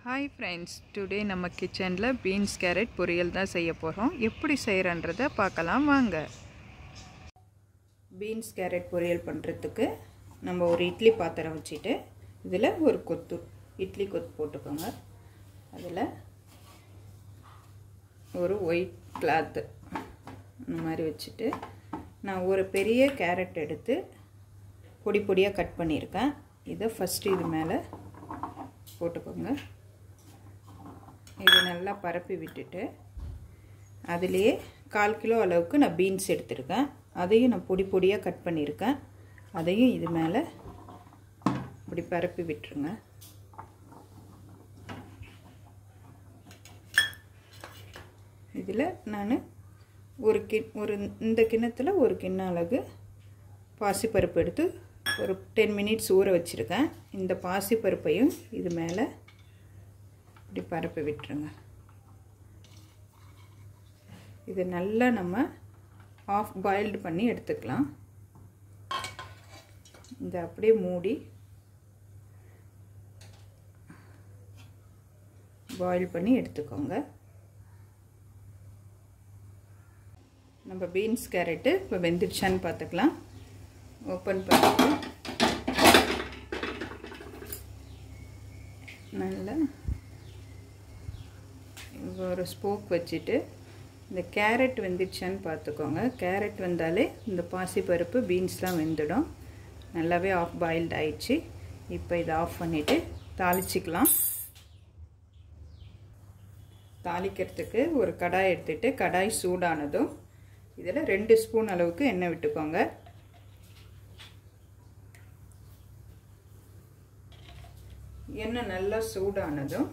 hi friends today நம்ம கிச்சனில் beans carrot பொரியல் தான் செய்ய போகிறோம் எப்படி செய்கிறன்றதை பார்க்கலாம் வாங்க பீன்ஸ் கேரட் பொரியல் பண்ணுறதுக்கு நம்ம ஒரு இட்லி பாத்திரம் வச்சுட்டு இதில் ஒரு கொத்து இட்லி கொத்து போட்டுக்கோங்க அதில் ஒரு ஒயிட் கிளாத்து இந்த மாதிரி வச்சுட்டு நான் ஒரு பெரிய கேரட் எடுத்து பொடி பொடியாக கட் பண்ணியிருக்கேன் இதை ஃபஸ்ட்டு இது மேலே போட்டுக்கோங்க இது நல்லா பரப்பி விட்டுட்டு அதுலேயே கால் கிலோ அளவுக்கு நான் பீன்ஸ் எடுத்திருக்கேன் அதையும் நான் பொடி பொடியாக கட் பண்ணியிருக்கேன் அதையும் இது மேலே இப்படி பரப்பி விட்டுருங்க இதில் நான் ஒரு கி ஒரு இந்த கிண்ணத்தில் ஒரு கிண்ண அளவு பாசிப்பருப்பு எடுத்து ஒரு டென் மினிட்ஸ் ஊற வச்சுருக்கேன் இந்த பாசிப்பருப்பையும் இது மேலே இப்படி பரப்பி விட்டுருங்க இது நல்லா நம்ம ஆஃப் பாயில்டு பண்ணி எடுத்துக்கலாம் இந்த அப்படியே மூடி பாயில் பண்ணி எடுத்துக்கோங்க நம்ம பீன்ஸ் கேரட்டு இப்போ வெந்துடுச்சான்னு பார்த்துக்கலாம் ஓப்பன் பண்ணிட்டு நல்லா ஒரு ஸ்போக் வச்சுட்டு இந்த கேரட் வெந்துடுச்சான்னு பார்த்துக்கோங்க கேரட் வந்தாலே இந்த பாசிப்பருப்பு பீன்ஸ்லாம் வெந்துடும் நல்லாவே ஆஃப் பாயில்டு ஆயிடுச்சு இப்போ இதை ஆஃப் பண்ணிவிட்டு தாளிச்சிக்கலாம் தாளிக்கிறதுக்கு ஒரு கடாய் எடுத்துகிட்டு கடாய் சூடானதும் இதில் ரெண்டு ஸ்பூன் அளவுக்கு எண்ணெய் விட்டுக்கோங்க எண்ணெய் நல்லா சூடானதும்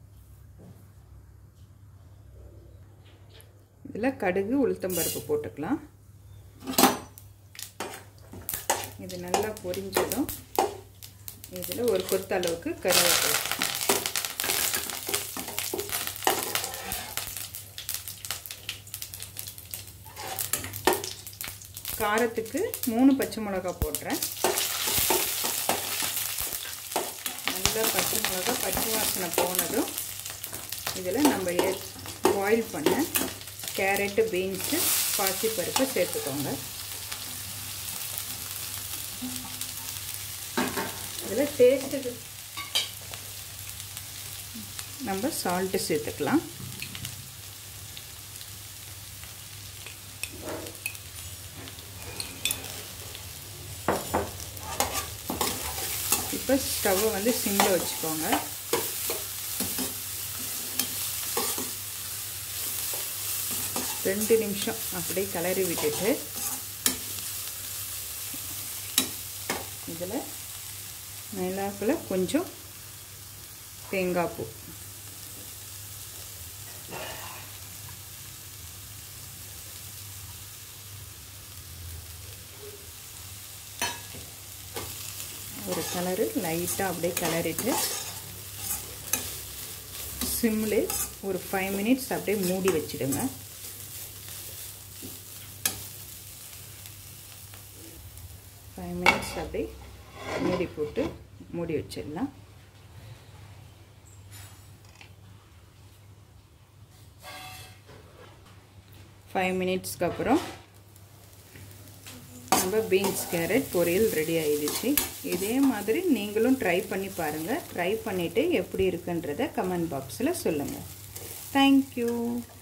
இதில் கடுகு உளுத்தம்பருப்பு போட்டுக்கலாம் இது நல்லா பொரிஞ்சதும் இதில் ஒரு கொத்த அளவுக்கு கருவேப்பிலை காரத்துக்கு மூணு பச்சை மிளகா போடுறேன் நல்லா பச்சை மிளகா பச்சை வாசனை போனதும் இதில் நம்ம பாயில் பண்ண கேரட்டு பீன்ஸு பாசிப்பருப்பு சேர்த்துக்கோங்க இதில் டேஸ்ட்டுக்கு நம்ம சால்ட்டு சேர்த்துக்கலாம் இப்போ ஸ்டவ்வை வந்து சிம்மில் வச்சுக்கோங்க ரெண்டு நிமிஷம் அப்படியே கிளறி விட்டுட்டு இதில் மேலாப்பில் கொஞ்சம் தேங்காய் பூ ஒரு கலரு லைட்டாக அப்படியே கிளறிட்டு சிம்மில் ஒரு ஃபைவ் மினிட்ஸ் அப்படியே மூடி வச்சுடுங்க ஃபைவ் மினிட்ஸ் அப்படியே மூடி போட்டு மூடி வச்சிடலாம் ஃபைவ் மினிட்ஸ்க்கு அப்புறம் நம்ம பீன்ஸ் கேரட் பொரியல் ரெடி ஆயிடுச்சு இதே மாதிரி நீங்களும் ட்ரை பண்ணி பாருங்கள் ட்ரை பண்ணிவிட்டு எப்படி இருக்குன்றத கமெண்ட் பாக்ஸில் சொல்லுங்கள் தேங்க்யூ